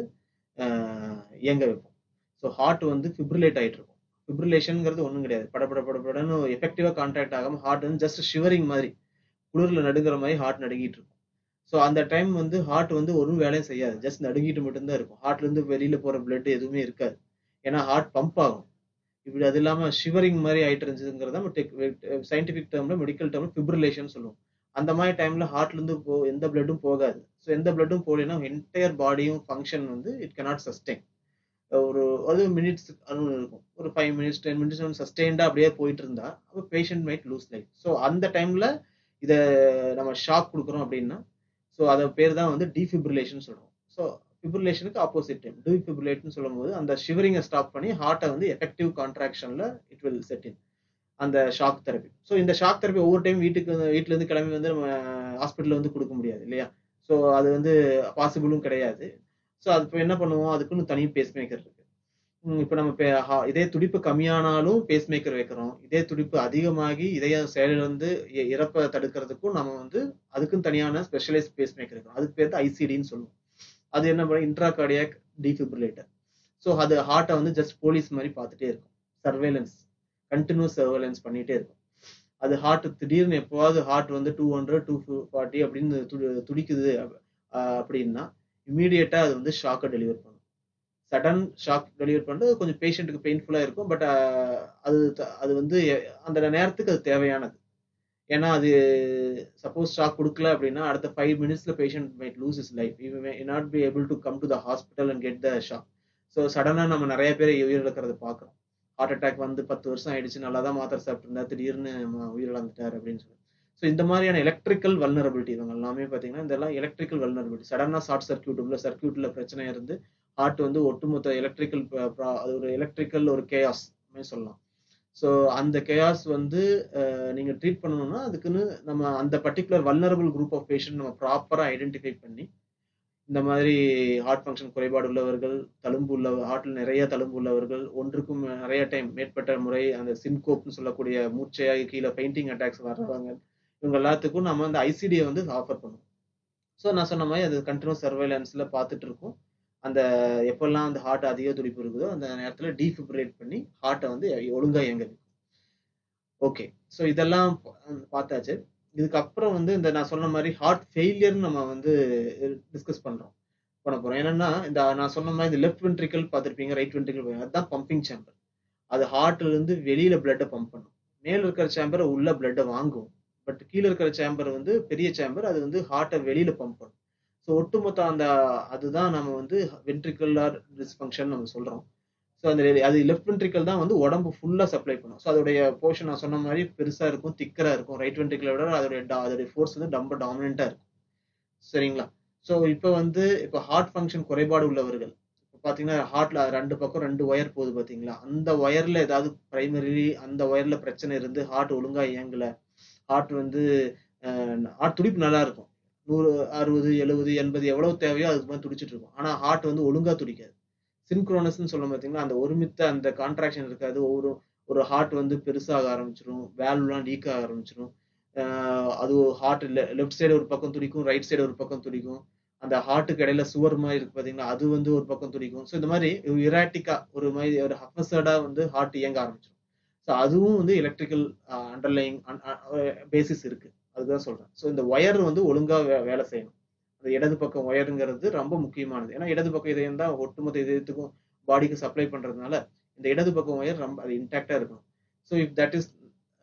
இயங்க வைப்போம் ஸோ ஹார்ட் வந்து ஃபிப்ரிலேட் ஆகிட்டு இருக்கும் ஃபிப்ரிலேஷனுங்கிறது ஒன்றும் கிடையாது படப்பட படப்படன்னு எஃபெக்டிவாக கான்டாக்ட் ஆகாமல் ஹார்ட் வந்து ஜஸ்ட் ஷிவரிங் மாதிரி குளிரில் நடுங்கிற மாதிரி ஹார்ட் நடுங்கிட்டு இருக்கும் ஸோ அந்த டைம் வந்து ஹார்ட் வந்து ஒரு வேலையும் செய்யாது ஜஸ்ட் நடுங்கிட்டு மட்டும்தான் இருக்கும் ஹார்ட்லேருந்து வெளியில் போகிற பிளட் எதுவுமே இருக்காது ஏன்னா ஹார்ட் பம்ப் ஆகும் இப்படி அது இல்லாமல் ஷிவரிங் மாதிரி ஆயிட்டு இருந்துச்சுங்கிறத நம்ம டெக் சயின்டிஃபிக் டேர்ம்ல மெடிக்கல் டேர்ம்ல ஃபிப்ரிலேஷன் சொல்லுவோம் அந்த மாதிரி டைம்ல ஹார்ட்ல இருந்து போ எந்த பிளட்டும் போகாது ஸோ எந்த பிளட்டும் போகலைன்னா என்டையர் பாடியும் ஃபங்க்ஷன் வந்து இட் கனாட் சஸ்டெயின் ஒரு அது மினிட்ஸ் அது இருக்கும் ஒரு ஃபைவ் மினிட்ஸ் டென் மினிட்ஸ் வந்து சஸ்டெயின்டா அப்படியே போயிட்டு இருந்தா அப்போ patient might lose life so அந்த டைம்ல இதை நம்ம ஷாக் கொடுக்குறோம் அப்படின்னா ஸோ அதை பேர் தான் வந்து டிஃபிப்ரிலேஷன் சொல்றோம் ஸோ ஃபிப்ரிலேஷனுக்கு ஆப்போசிட் டைம் டிஃபிப்ரிலேட்னு சொல்லும் போது அந்த ஷிவரிங்கை ஸ்டாப் பண்ணி ஹார்ட்டை வந்து எஃபெக்டிவ் கான்ட்ராக்ஷன்ல இட் வில் செட் இன் அந்த ஷாக் தெரப்பி ஸோ இந்த ஷாக் தெரப்பி ஒவ்வொரு டைம் வீட்டுக்கு வீட்டுல இருந்து கிளம்பி வந்து நம்ம ஹாஸ்பிட்டல்ல வந்து கொடுக்க முடியாது இல்லையா ஸோ அது வந்து பாசிபிளும் கிடையாது ஸோ அது இப்போ என்ன பண்ணுவோம் அதுக்குன்னு தனி பேஸ் மேக்கர் இருக்கு இப்போ நம்ம இதே துடிப்பு கம்மியானாலும் பேஸ் மேக்கர் வைக்கிறோம் இதே துடிப்பு அதிகமாகி இதய செயலிழந்து இறப்பை தடுக்கிறதுக்கும் நம்ம வந்து அதுக்கும் தனியான ஸ்பெஷலைஸ் பேஸ் மேக்கர் இருக்கும் அதுக்கு பேர் தான் ஐசிடின்னு சொல்லுவோம் அது என்ன பண்ண இன்ட்ரா கார்டியாக் டிஃபிப்ரிலேட்டர் ஸோ அது ஹார்ட்டை வந்து ஜஸ்ட் போலீஸ் மாதிரி பார்த்துட்டே இருக்கும் சர்வேலன்ஸ் கண்டினியூஸ் சர்வேலன்ஸ் பண்ணிட்டே இருக்கும் அது ஹார்ட் திடீர்னு எப்போவாது ஹார்ட் வந்து டூ ஹண்ட்ரட் டூ ஃபார்ட்டி அப்படின்னு துடிக்குது அப்படின்னா இமீடியட்டா அது வந்து ஷாக்கை டெலிவர் பண்ணும் சடன் ஷாக் டெலிவர் பண்ணுறது கொஞ்சம் பேஷண்ட்டுக்கு பெயின்ஃபுல்லாக இருக்கும் பட் அது அது வந்து அந்த நேரத்துக்கு அது தேவையானது ஏன்னா அது சப்போஸ் ஷாக் கொடுக்கல அப்படின்னா அடுத்த ஃபைவ் மினிட்ஸ்ல patient might lose is life you may not be able to come to the hospital and get the shock so சடனாக நம்ம நிறைய பேர் உயிரிழக்கிறத பார்க்குறோம் ஹார்ட் அட்டாக் வந்து பத்து வருஷம் ஆயிடுச்சு நல்லா தான் மாத்திரை சாப்பிட்டுருந்தா திடீர்னு உயிரிழந்துட்டார் அப்படின்னு சொல்லி ஸோ இந்த மாதிரியான எலக்ட்ரிக்கல் வல்னரபிலிட்டி இவங்க எல்லாமே பார்த்தீங்கன்னா இதெல்லாம் எலக்ட்ரிக்கல் வல்னரபிலிட்டி சடனாக ஷார்ட் சர்க்கியூட் உள்ள சர்க்கியூட்ல பிரச்சனை இருந்து ஹார்ட் வந்து ஒட்டுமொத்த எலக்ட்ரிக்கல் அது ஒரு எலக்ட்ரிக்கல் ஒரு கேயாஸ் சொல்லலாம் ஸோ அந்த கேயாஸ் வந்து நீங்கள் ட்ரீட் பண்ணணும்னா அதுக்குன்னு நம்ம அந்த particular vulnerable group of patient நம்ம ப்ராப்பராக ஐடென்டிஃபை பண்ணி இந்த மாதிரி ஹார்ட் ஃபங்க்ஷன் குறைபாடு உள்ளவர்கள் தழும்பு உள்ள ஹார்ட்ல நிறைய தழும்பு உள்ளவர்கள் ஒன்றுக்கும் நிறைய டைம் மேற்பட்ட முறை அந்த சின்கோப்னு சொல்லக்கூடிய மூச்சையாகி கீழே பெயிண்டிங் அட்டாக்ஸ் வர்றவங்க இவங்க எல்லாத்துக்கும் நம்ம அந்த ஐசிடியை வந்து ஆஃபர் பண்ணுவோம் ஸோ நான் சொன்ன மாதிரி அது கண்டினியூஸ் சர்வைலன்ஸ்ல பார்த்துட்டு இருக்கோம் அந்த எப்பெல்லாம் அந்த ஹார்ட் அதிக துடிப்பு இருக்குதோ அந்த நேரத்தில் டீஃபிப்ரேட் பண்ணி ஹார்ட்டை வந்து ஒழுங்காக இயங்க வைக்கும் ஓகே ஸோ இதெல்லாம் பார்த்தாச்சு இதுக்கப்புறம் வந்து இந்த நான் சொன்ன மாதிரி ஹார்ட் ஃபெயிலியர்னு நம்ம வந்து டிஸ்கஸ் பண்றோம் பண்ண போறோம் என்னன்னா இந்த நான் சொன்ன மாதிரி இந்த லெஃப்ட் வென்ட்ரிக்கல் பார்த்துருப்பீங்க ரைட் வென்ட்ரிக்கல் அதுதான் பம்பிங் சேம்பர் அது ஹார்ட்ல இருந்து வெளியில பிளட்டை பம்ப் பண்ணும் மேல இருக்கிற சேம்பர் உள்ள பிளட்டை வாங்கும் பட் கீழே இருக்கிற சேம்பர் வந்து பெரிய சேம்பர் அது வந்து ஹார்ட்டை வெளியில பம்ப் பண்ணும் ஸோ ஒட்டுமொத்த அந்த அதுதான் நம்ம வந்து வென்ட்ரிகுலர் டிஸ்ஃபங்க்ஷன் நம்ம சொல்றோம் ஸோ அந்த அது லெஃப்ட் வென்ட்ரிக்கல் தான் வந்து உடம்பு ஃபுல்லா சப்ளை பண்ணும் ஸோ அதோடைய போர்ஷன் நான் சொன்ன மாதிரி பெருசா இருக்கும் திக்கரா இருக்கும் ரைட் வென்ட்ரிக்கலை விட அதோடைய da- அதோடைய ஃபோர்ஸ் வந்து ரொம்ப டாமினண்டா இருக்கும் சரிங்களா ஸோ இப்போ வந்து இப்போ ஹார்ட் ஃபங்க்ஷன் குறைபாடு உள்ளவர்கள் இப்போ பார்த்தீங்கன்னா ஹார்ட்ல ரெண்டு பக்கம் ரெண்டு ஒயர் போகுது பார்த்தீங்களா அந்த ஒயர்ல ஏதாவது பிரைமரி அந்த ஒயர்ல பிரச்சனை இருந்து ஹார்ட் ஒழுங்கா இயங்கல ஹார்ட் வந்து ஹார்ட் துடிப்பு நல்லா இருக்கும் நூறு அறுபது எழுபது எண்பது எவ்வளவு தேவையோ அதுக்கு மாதிரி துடிச்சிட்டு இருக்கும் ஆனா ஹார்ட் வந்து ஒழுங்கா துடிக்காது சின்க்ரோனஸ்ன்னு சொல்ல பார்த்தீங்கன்னா அந்த ஒருமித்த அந்த கான்ட்ராக்ஷன் இருக்காது ஒவ்வொரு ஒரு ஹார்ட் வந்து பெருசாக ஆரம்பிச்சிரும் வேல்வ்லாம் லீக் ஆக ஆரம்பிச்சிரும் ஆஹ் அது ஹார்ட் லெஃப்ட் சைடு ஒரு பக்கம் துடிக்கும் ரைட் சைடு ஒரு பக்கம் துடிக்கும் அந்த ஹார்ட்டுக்கு இடையில சுவர் மாதிரி இருக்கு பாத்தீங்களா அது வந்து ஒரு பக்கம் துடிக்கும் ஸோ இந்த மாதிரி இராட்டிக்கா ஒரு மாதிரி ஒரு ஹஃபசர்டா வந்து ஹார்ட் இயங்க ஆரம்பிச்சிடும் ஸோ அதுவும் வந்து எலக்ட்ரிக்கல் அண்டர்லைங் பேசிஸ் இருக்கு அதுதான் சொல்றேன் ஸோ இந்த ஒயர் வந்து ஒழுங்கா வே- வேலை செய்யணும் அந்த இடது பக்கம் ஒயருங்கிறது ரொம்ப முக்கியமானது ஏன்னா இடது பக்கம் இதயம் தான் ஒட்டுமொத்த இதயத்துக்கும் பாடிக்கு சப்ளை பண்றதுனால இந்த இடது பக்கம் ஒயர் ரொம்ப அது இன்டாக்டா இருக்கணும் so if that is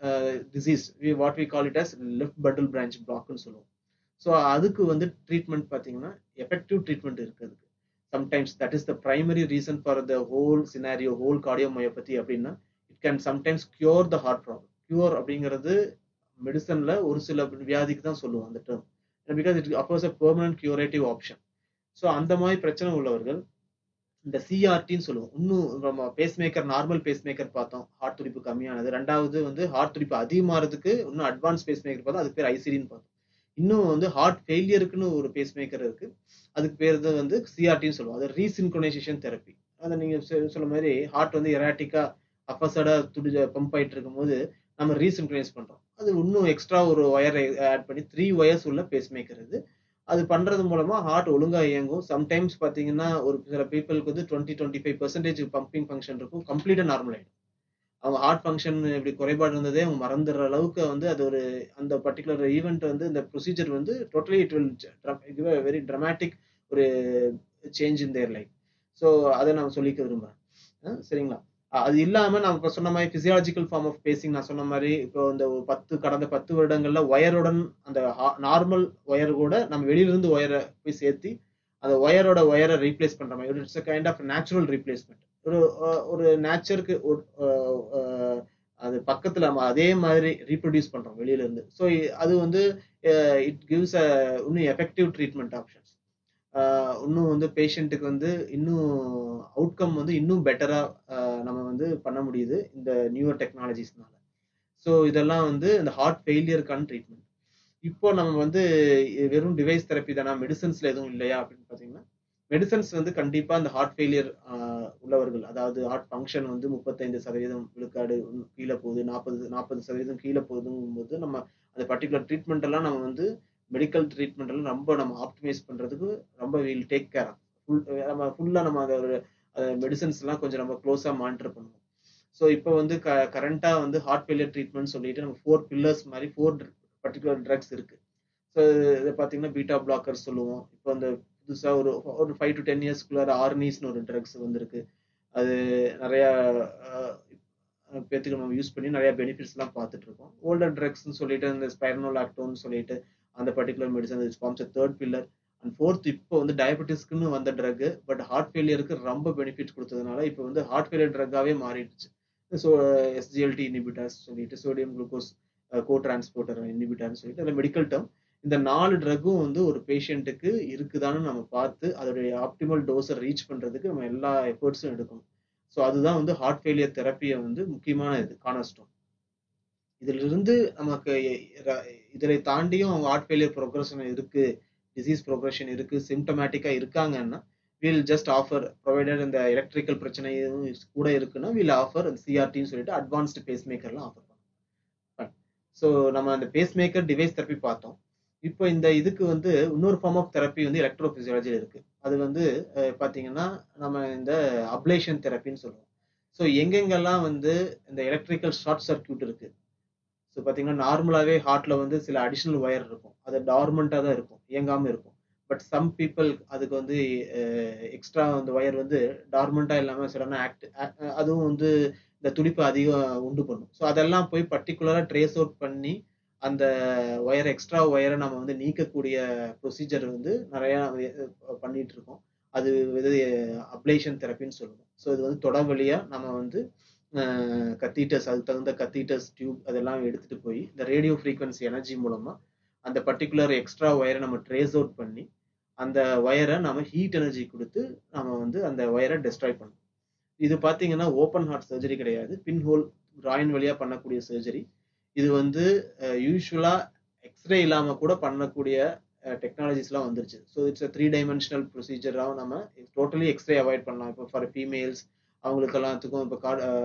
disease we what we call it as left bundle branch பிளாக்னு சொல்லுவோம் ஸோ அதுக்கு வந்து ட்ரீட்மெண்ட் பார்த்தீங்கன்னா எஃபெக்டிவ் ட்ரீட்மெண்ட் இருக்கு அதுக்கு sometimes that is the primary reason for the whole scenario whole cardiomyopathy அப்படின்னா it can sometimes cure the heart problem cure அப்படிங்கிறது மெடிசன்ல ஒரு சில வியாதிக்கு தான் சொல்லுவோம் அந்த term because it offers a permanent curative option so அந்த மாதிரி பிரச்சனை உள்ளவர்கள் இந்த சிஆர்டின்னு சொல்லுவோம் இன்னும் நம்ம pacemaker normal pacemaker பார்த்தோம் ஹார்ட் துடிப்பு கம்மியானது ரெண்டாவது வந்து ஹார்ட் துடிப்பு அதிகமாகிறதுக்கு இன்னும் அட்வான்ஸ் பேஸ் மேக்கர் பார்த்தோம் அதுக்கு பேர் ஐசிடின்னு பார்த்தோம் இன்னும் வந்து ஹார்ட் ஃபெயிலியருக்குன்னு ஒரு பேஸ் மேக்கர் இருக்கு அதுக்கு பேர் தான் வந்து சிஆர்டின்னு சொல்லுவோம் அது ரீசின்க்ரோனைசேஷன் தெரப்பி அதை நீங்க சொ- சொன்ன மாதிரி ஹார்ட் வந்து எராட்டிக்கா அப்பசடா துடி பம்ப் ஆயிட்டு இருக்கும்போது நம்ம ரீசின்க்ரைஸ் பண்றோம் அது இன்னும் எக்ஸ்ட்ரா ஒரு ஒயரை ஆட் பண்ணி த்ரீ ஒயர்ஸ் உள்ள பேஸ் மேக்கர் இது அது பண்றது மூலமா ஹார்ட் ஒழுங்கா இயங்கும் சம்டைம்ஸ் பாத்தீங்கன்னா ஒரு சில பீப்புளுக்கு வந்து twenty twenty five percentage pumping function இருக்கும் கம்ப்ளீட்டா நார்மல் ஆயிடும் அவங்க ஹார்ட் ஃபங்க்ஷன் இப்படி குறைபாடு இருந்ததே அவங்க மறந்துடுற அளவுக்கு வந்து அது ஒரு அந்த பர்டிகுலர் ஈவெண்ட் வந்து இந்த ப்ரொசீஜர் வந்து totally it will give a very dramatic ஒரு change in their life so அதை நான் சொல்லிக்க விரும்புறேன் அஹ் சரிங்களா அஹ் அது இல்லாம நான் இப்ப சொன்ன மாதிரி பிசியாலஜிக்கல் ஃபார்ம் ஆஃப் பேசிங் நான் சொன்ன மாதிரி இப்போ இந்த ஒரு பத்து கடந்த பத்து வருடங்கள்ல ஒயருடன் அந்த நார்மல் ஒயர் கூட நம்ம வெளியில இருந்து ஒயரை போய் சேர்த்தி அந்த ஒயரோட ஒயரை ரீப்ளேஸ் பண்ற மாதிரி it's kind of natural replacement ஒரு அஹ், ஒரு நேச்சருக்கு அது பக்கத்துல நம்ம அதே மாதிரி ரீப்ரொடியூஸ் பண்றோம் வெளியில இருந்து ஸோ அது வந்து இட் கிவ்ஸ் அ இன்னும் எஃபெக்டிவ் ட்ரீட்மெண்ட் ஆப்ஷன்ஸ் இன்னும் வந்து பேஷண்ட்டுக்கு வந்து இன்னும் அவுட்கம் வந்து இன்னும் பெட்டரா நம்ம வந்து பண்ண முடியுது இந்த நியூவர் டெக்னாலஜிஸ்னால ஸோ இதெல்லாம் வந்து இந்த ஹார்ட் ஃபெயிலியருக்கான ட்ரீட்மெண்ட் இப்போ நம்ம வந்து வெறும் டிவைஸ் தெரப்பி தானா மெடிசன்ஸ்ல எதுவும் இல்லையா அப்படின்னு பார்த்தீங்கன்னா மெடிசன்ஸ் வந்து கண்டிப்பா இந்த ஹார்ட் ஃபெயிலியர் உள்ளவர்கள் அதாவது ஹார்ட் ஃபங்க்ஷன் வந்து முப்பத்தைந்து சதவீதம் விழுக்காடு கீழே போகுது நாற்பது நாற்பது சதவீதம் கீழே போகுதுங்கும் போது நம்ம அந்த பர்டிகுலர் ட்ரீட்மெண்ட் எல்லாம் நம்ம வந்து மெடிக்கல் ட்ரீட்மெண்ட் எல்லாம் ரொம்ப நம்ம ஆப்டிமைஸ் பண்றதுக்கு ரொம்ப வில் டேக் கேர் ஃபுல் நம்ம ஃபுல்லா நம்ம அதை மெடிசன்ஸ் எல்லாம் கொஞ்சம் நம்ம க்ளோஸா மானிட்டர் பண்ணுவோம் ஸோ இப்போ வந்து க கரண்டா வந்து ஹார்ட் ஃபெயிலியர் ட்ரீட்மெண்ட் சொல்லிட்டு நம்ம ஃபோர் பில்லர்ஸ் மாதிரி ஃபோர் பர்டிகுலர் ட்ரக்ஸ் இருக்கு ஸோ இதை பார்த்தீங்கன்னா பீட்டா பிளாக்கர் சொல்லுவோம் இப்போ அந்த புதுசா ஒரு ஒரு ஃபைவ் டு டென் இயர்ஸ்க்குள்ளார ஆர்னிஸ்னு ஒரு ட்ரக்ஸ் வந்திருக்கு அது நிறைய அஹ், பேத்துக்கு நம்ம யூஸ் பண்ணி நிறைய பெனிஃபிட்ஸ் எல்லாம் பார்த்துட்டு இருக்கோம் ஓல்டர் ட்ரக்ஸ்னு சொல்லிட்டு இந்த ஸ்பைரனோலாக்டோன்னு சொல்லிட்டு அந்த particular medicine forms third pillar and fourth இப்போ வந்து டயபெட்டிஸ்க்குன்னு வந்த ட்ரக் பட் ஹார்ட் ஃபெயிலியருக்கு ரொம்ப பெனிஃபிட் கொடுத்ததுனால இப்போ வந்து ஹார்ட் ஃபெயிலியர் ட்ரக்காவே மாறிடுச்சு ஸோ எஸ்ஜிஎல்டி இனிபிட்டர்ஸ் சொல்லிட்டு சோடியம் குளுக்கோஸ் கோ டிரான்ஸ்போர்ட்டர் இனிபிட்டர்னு சொல்லிட்டு அதில் மெடிக்கல் டேர்ம் இந்த நாலு ட்ரக்கும் வந்து ஒரு பேஷண்ட்டுக்கு இருக்குதான்னு நம்ம பார்த்து அதோடைய ஆப்டிமல் டோஸை ரீச் பண்றதுக்கு நம்ம எல்லா எஃபர்ட்ஸும் எடுக்கணும் ஸோ அதுதான் வந்து ஹார்ட் ஃபெயிலியர் தெரப்பியை வந்து முக்கியமான இது கானஸ்டோன் இதுல இருந்து நமக்கு ர- இதை தாண்டியும் அவங்க ஹார்ட் ஃபெயிலியர் ப்ரோக்ரஷன் இருக்கு டிசீஸ் ப்ரோக்ரஷன் இருக்கு சிம்டமேட்டிக்கா இருக்காங்கன்னா வில் ஜஸ்ட் ஆஃபர் ப்ரொவைடட் இந்த எலக்ட்ரிக்கல் பிரச்சனையும் கூட இருக்குன்னா வில் ஆஃபர் சிஆர்டின்னு சொல்லிட்டு அட்வான்ஸ்டு பேஸ் மேக்கர்லாம் ஆஃபர் பண்ணுவோம் ஸோ நம்ம அந்த பேஸ் மேக்கர் டிவைஸ் தெரப்பி பார்த்தோம் இப்போ இந்த இதுக்கு வந்து இன்னொரு ஃபார்ம் ஆஃப் தெரப்பி வந்து எலக்ட்ரோ பிசியாலஜியில் இருக்கு அது வந்து அஹ், பாத்தீங்கன்னா நம்ம இந்த அப்ளேஷன் தெரப்பின்னு சொல்லுவோம் ஸோ எங்கெங்கெல்லாம் வந்து இந்த எலக்ட்ரிக்கல் ஷார்ட் சர்க்யூட் இருக்கு ஸோ பார்த்தீங்கன்னா நார்மலாகவே ஹார்ட்ல வந்து சில அடிஷ்னல் ஒயர் இருக்கும் அது டார்மெண்ட்டாக தான் இருக்கும் இயங்காம இருக்கும் பட் சம் பீப்புள் அதுக்கு வந்து எக்ஸ்ட்ரா அந்த ஒயர் வந்து டார்மெண்ட்டாக இல்லாமல் சடனாக ஆக்ட் அதுவும் வந்து இந்த துடிப்பு அதிகம் உண்டு பண்ணும் ஸோ அதெல்லாம் போய் பர்டிகுலராக ட்ரேஸ் அவுட் பண்ணி அந்த ஒயர் எக்ஸ்ட்ரா ஒயரை நம்ம வந்து நீக்கக்கூடிய ப்ரொசீஜர் வந்து நிறையா பண்ணிட்டு இருக்கோம் அது இது அப்ளேஷன் தெரப்பின்னு சொல்லுவோம் ஸோ இது வந்து தொட வழியாக நம்ம வந்து கத்தீட்டர்ஸ் அதுக்கு தகுந்த கத்தீட்டர்ஸ் டியூப் அதெல்லாம் எடுத்துட்டு போய் இந்த ரேடியோ ஃப்ரீக்வன்சி எனர்ஜி மூலமா அந்த பர்டிகுலர் எக்ஸ்ட்ரா ஒயரை நம்ம ட்ரேஸ் அவுட் பண்ணி அந்த ஒயரை நம்ம ஹீட் எனர்ஜி கொடுத்து நம்ம வந்து அந்த ஒயரை டெஸ்ட்ராய் பண்ணணும் இது பார்த்தீங்கன்னா ஓப்பன் ஹார்ட் சர்ஜரி கிடையாது பின் ஹோல் ராயின் வழியாக பண்ணக்கூடிய சர்ஜரி இது வந்து யூஸ்வலா எக்ஸ்ரே இல்லாமல் கூட பண்ணக்கூடிய டெக்னாலஜிஸ்லாம் வந்துருச்சு ஸோ இட்ஸ் த்ரீ டைமென்ஷனல் ப்ரொசீஜராக நம்ம டோட்டலி எக்ஸ்ரே அவாய்ட் பண்ணலாம் இப்போ ஃபார் ஃபீமேல்ஸ் அவங்களுக்கு எல்லாத்துக்கும் இப்போ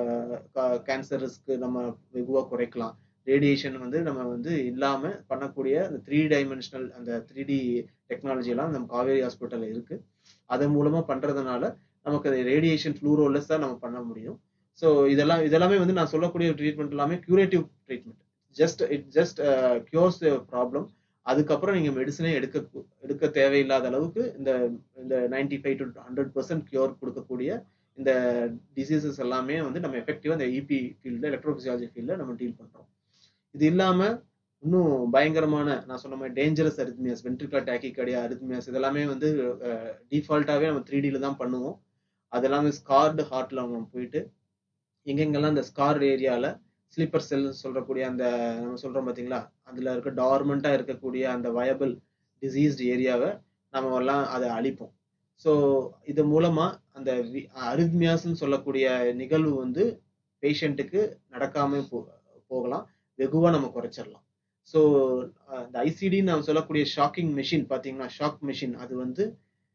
கேன்சர்ஸ்க்கு நம்ம வெகுவாக குறைக்கலாம் ரேடியேஷன் வந்து நம்ம வந்து இல்லாமல் பண்ணக்கூடிய அந்த த்ரீ டைமென்ஷனல் அந்த த்ரீ டி டெக்னாலஜிலாம் நம்ம காவேரி ஹாஸ்பிட்டலில் இருக்கு அதன் மூலமாக பண்ணுறதுனால நமக்கு அது ரேடியேஷன் ஃப்ளூரோலெஸ் தான் நம்ம பண்ண முடியும் ஸோ இதெல்லாம் இதெல்லாமே வந்து நான் சொல்லக்கூடிய ட்ரீட்மெண்ட் எல்லாமே curative treatment just it just cures problem அதுக்கப்புறம் நீங்கள் மெடிசனே எடுக்க எடுக்க தேவையில்லாத அளவுக்கு இந்த இந்த ninety five to hundred percent cure கொடுக்கக்கூடிய இந்த டிசீசஸ் எல்லாமே வந்து நம்ம எஃபெக்டிவாக இந்த இபி ஃபீல்டில் எலக்ட்ரோபிசியாலஜி ஃபீல்டில் நம்ம டீல் பண்ணுறோம் இது இல்லாமல் இன்னும் பயங்கரமான நான் சொன்ன மாதிரி dangerous arrhythmias ventricular tachycardia arrhythmias இதெல்லாமே வந்து டிஃபால்ட்டாகவே நம்ம த்ரீ டியில் தான் பண்ணுவோம் அதெல்லாமே ஸ்கார்டு ஹார்ட்டில் நம்ம போயிட்டு எங்கெங்கெல்லாம் இந்த ஸ்கார் ஏரியாவில் ஸ்லீப்பர் செல் சொல்லக்கூடிய அந்த நம்ம சொல்கிறோம் பார்த்தீங்களா அதில் இருக்க டார்மெண்ட்டாக இருக்கக்கூடிய அந்த வயபிள் டிசீஸ்டு ஏரியாவை நம்ம எல்லாம் அதை அழிப்போம் ஸோ இது மூலமாக அந்த அரித்மியாஸ்ன்னு சொல்லக்கூடிய நிகழ்வு வந்து பேஷண்ட்டுக்கு நடக்காம போ போகலாம் வெகுவாக நம்ம குறைச்சிடலாம் ஸோ இந்த ஐசிடின்னு நம்ம சொல்லக்கூடிய ஷாக்கிங் மிஷின் பார்த்தீங்கன்னா ஷாக் மிஷின் அது வந்து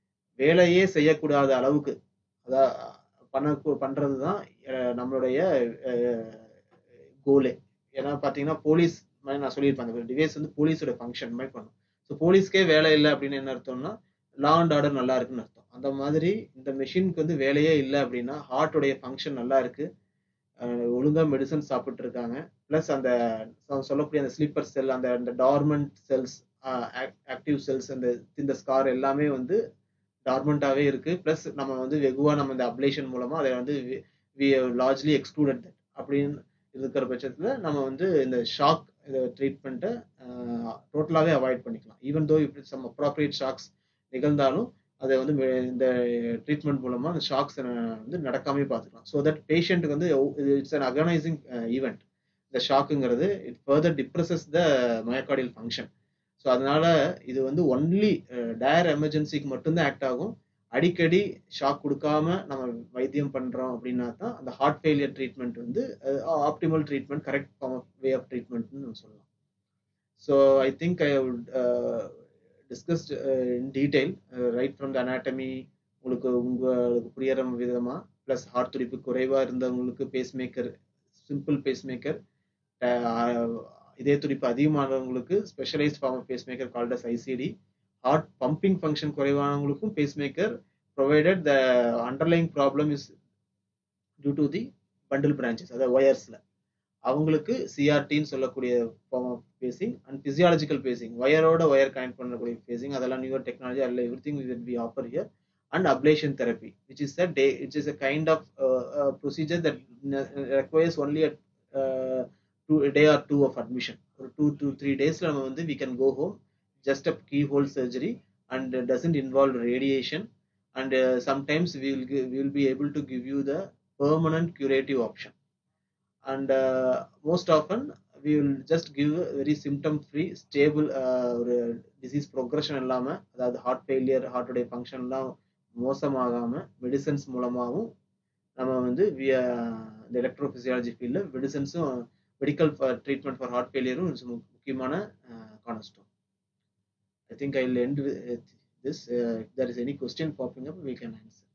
வேலையே செய்யக்கூடாத அளவுக்கு அதான் பண்ண பண்ணுறது தான் நம்மளுடைய கோலே ஏன்னா பார்த்தீங்கன்னா போலீஸ் மாதிரி நான் சொல்லியிருப்பேன் அந்த டிவைஸ் வந்து போலீஸோட ஃபங்க்ஷன் மாதிரி பண்ணும் ஸோ போலீஸ்க்கே வேலை இல்லை அப்படின்னு என்ன அர்த்தம்னா லா அண்ட் ஆர்டர் நல்லா இருக்குன்னு அர்த்தம் அந்த மாதிரி இந்த மிஷினுக்கு வந்து வேலையே இல்லை அப்படின்னா ஹார்ட்டுடைய ஃபங்க்ஷன் நல்லா இருக்கு ஒழுங்கா மெடிசன் சாப்பிட்டு இருக்காங்க பிளஸ் அந்த சொல்லக்கூடிய அந்த ஸ்லீப்பர் செல் அந்த அந்த டார்மெண்ட் செல்ஸ் ஆக்டிவ் செல்ஸ் அந்த இந்த ஸ்கார் எல்லாமே வந்து டார்மெண்டாவே இருக்கு பிளஸ் நம்ம வந்து வெகுவா நம்ம இந்த அப்ளேஷன் மூலமா அதை வந்து வி லார்ஜ்லி எக்ஸ்க்ளூடட் அப்படின்னு இருக்கிற பட்சத்துல நம்ம வந்து இந்த ஷாக் ட்ரீட்மெண்ட்டை டோட்டலாகவே அவாய்ட் பண்ணிக்கலாம் ஈவன் தோ இப்படி சம் அப்ராப்ரியேட் ஷாக்ஸ் நிகழ்ந்தாலும் அதை வந்து இந்த ட்ரீட்மெண்ட் மூலமா அந்த ஷாக்ஸ் வந்து நடக்காமே பார்த்துக்கலாம் ஸோ தட் பேஷண்ட்டுக்கு வந்து இட்ஸ் அன் அகனைசிங் ஈவெண்ட் இந்த ஷாக்குங்கிறது it further depresses the myocardial function so அதனால இது வந்து ஒன்லி டயர் எமர்ஜென்சிக்கு மட்டும்தான் ஆக்ட் ஆகும் அடிக்கடி ஷாக் கொடுக்காம நம்ம வைத்தியம் பண்றோம் அப்படின்னா தான் அந்த ஹார்ட் ஃபெயிலியர் ட்ரீட்மெண்ட் வந்து optimal treatment correct form of way of ட்ரீட்மெண்ட்னு நம்ம சொல்லலாம் so I think I would discussed in detail right from the anatomy உங்களுக்கு உங்களுக்கு புரியற விதமா ப்ளஸ் ஹார்ட் துடிப்பு குறைவா இருந்தவங்களுக்கு pacemaker simple pacemaker இதே துடிப்பு அதிகமானவங்களுக்கு specialised form of pacemaker called as ICD heart pumping function குறைவானவங்களுக்கும் pacemaker provided the underlying problem is due to the bundle branches அதாவது ஒயர்ஸ்ல அவங்களுக்கு சிஆர்டின்னு சொல்லக்கூடிய form of pacing and physiological pacing ஒயரோட ஒயர் கனெக்ட் பண்ணக்கூடிய பேசிங் அதெல்லாம் நியூவர் டெக்னாலஜி அதில் everything will be offer here and ablation therapy, which is a day, which is a kind of uh, uh, procedure that requires only a, uh, two, a day or two of admission. Or two to three days, we can go home, just a keyhole surgery, and uh, doesn't involve radiation. And uh, sometimes we will give, we will be able to give you the permanent curative option. And uh, most often we will just give a very symptom free stable uh, disease progression இல்லாம அதாவது ஹார்ட் ஃபெயிலியர் ஹார்ட்டுடைய ஃபங்க்ஷன்லாம் மோசமாகாம மெடிசன்ஸ் மூலமாகவும் நம்ம வந்து இந்த எலக்ட்ரோபிசியாலஜி ஃபீல்டில் மெடிசன்ஸும் மெடிக்கல் ட்ரீட்மெண்ட் ஃபார் ஹார்ட் ஃபெயிலியரும் முக்கியமான கான்ஸ்டோம் I think I end this there is any question popping up we can answer